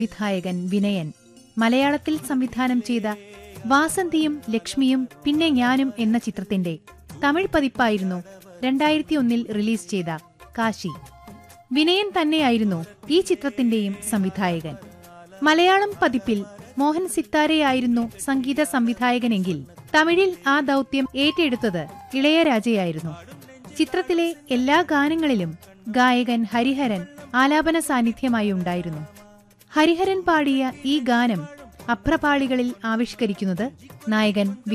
വിധായകൻ വിനയൻ മലയാളത്തിൽ സംവിധാനം ചെയ്ത വാസന്തിയും ലക്ഷ്മിയും പിന്നെ ഞാനും എന്ന ചിത്രത്തിന്റെ തമിഴ് പതിപ്പായിരുന്നു രണ്ടായിരത്തി ഒന്നിൽ റിലീസ് ചെയ്ത കാശി വിനയൻ തന്നെയായിരുന്നു ഈ ചിത്രത്തിന്റെയും സംവിധായകൻ മലയാളം പതിപ്പിൽ മോഹൻ സിത്താരയായിരുന്നു സംഗീത സംവിധായകനെങ്കിൽ തമിഴിൽ ആ ദൗത്യം ഏറ്റെടുത്തത് ഇളയരാജയായിരുന്നു ചിത്രത്തിലെ എല്ലാ ഗാനങ്ങളിലും ഗായകൻ ഹരിഹരൻ ആലാപന സാന്നിധ്യമായി ഉണ്ടായിരുന്നു ഹരിഹരൻ പാടിയ ഈ ഗാനം അഭ്രപാളികളിൽ ആവിഷ്കരിക്കുന്നത് നായകൻ